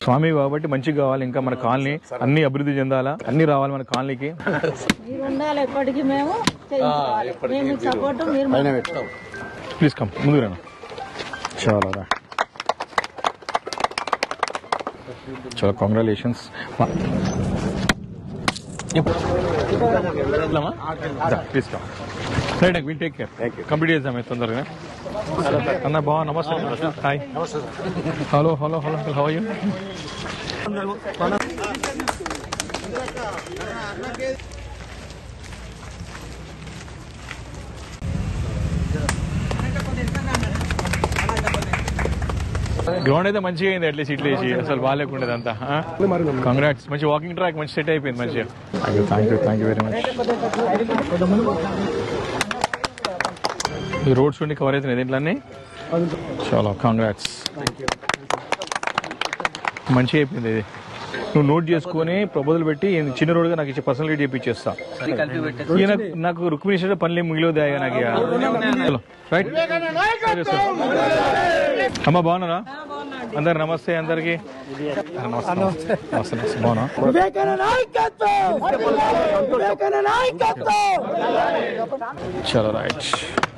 స్వామి కాబట్టి మంచిగా కావాలి ఇంకా మన కాలనీ అన్ని అభివృద్ధి చెందాలా అన్ని రావాలి మన కాలనీకి మీరు ఉండాలి ఎప్పటికీ మేము చేయించుకోవాలి మేము మీకు సపోర్ట్ మీరు మాకు ప్లీజ్ కమ్ ముందుకు రా చాలా రా చాలా congratulations please come right will take care complete చేద్దాం తొందరగా అన్న బాగా నమస్తే hi hello hello hello how you ground అయితే మంచిగా అయింది అట్లీస్ట్ ఇట్లా వేసి అసలు బాగాలేకుండేది అంతా కంగ్రాట్స్ మంచి వాకింగ్ ట్రాక్ మంచి సెట్ అయిపోయింది మంచిగా thank you thank you thank you very much ఈ రోడ్స్ ఉండి కవర్ అవుతున్నాయి దీంట్లన్నీ చాలా కాంగ్రాట్స్ మంచిగా అయిపోయింది ఇది నువ్వు నోట్ చేసుకొని ప్రపోజల్ పెట్టి ఈయన చిన్న రోడ్గా నాకు ఇచ్చి పర్సనల్ చేపించేస్తా ఈయన నాకు రుక్మిణి పనులు ఏం మిగిలివద్దా ఇక నాకు ఇక. చలో రైట్ అమ్మ బాగున్నారా అందరు నమస్తే అందరికి నమస్తే నమస్తే నమస్తే నమస్తే బాగున్నా చలో రైట్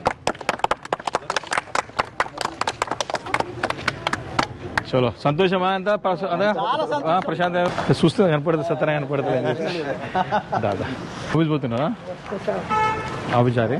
చలో సంతోషమా అంతా ప్రశ- అదా? ఆ, ప్రశాంత్ చూస్తే కనపడుతుంది సత్తన కనపడుతుంది దాదా ఆఫీస్ పోతున్నారా ఆఫీస్ అది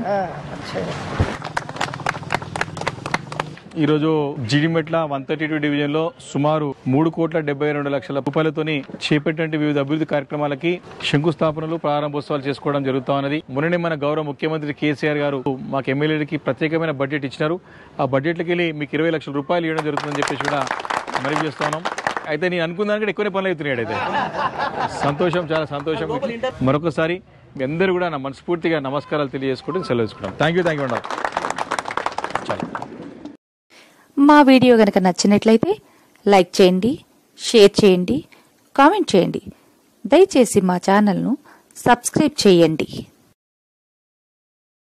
ఈరోజు Jeedimetla one thirty two division లో సుమారు మూడు కోట్ల డెబ్బై రెండు లక్షల రూపాయలతోని చేపట్టిన వివిధ అభివృద్ధి కార్యక్రమాలకి శంకుస్థాపనలు ప్రారంభోత్సవాలు చేసుకోవడం జరుగుతా ఉన్నది మొన్ననే మన గౌరవ ముఖ్యమంత్రి కేసీఆర్ గారు మాకు ఎమ్మెల్యేలకి ప్రత్యేకమైన బడ్జెట్ ఇచ్చినారు ఆ బడ్జెట్లకి వెళ్ళి మీకు ఇరవై లక్షల రూపాయలు ఇవ్వడం జరుగుతుందని చెప్పేసి కూడా మరి చేస్తున్నాం అయితే నేను అనుకున్న దానికంటే ఎక్కువనే పనులు అవుతున్నాడు అయితే సంతోషం చాలా సంతోషం మరొకసారి మీ అందరూ కూడా నా మనస్ఫూర్తిగా నమస్కారాలు తెలియజేసుకుంటూ సెలవు తీసుకుంటాం థ్యాంక్ యూ థ్యాంక్ యూ అండి చాలా మా వీడియో గనక నచ్చినట్లయితే లైక్ చేయండి షేర్ చేయండి కామెంట్ చేయండి దయచేసి మా ఛానల్ను సబ్స్క్రైబ్ చేయండి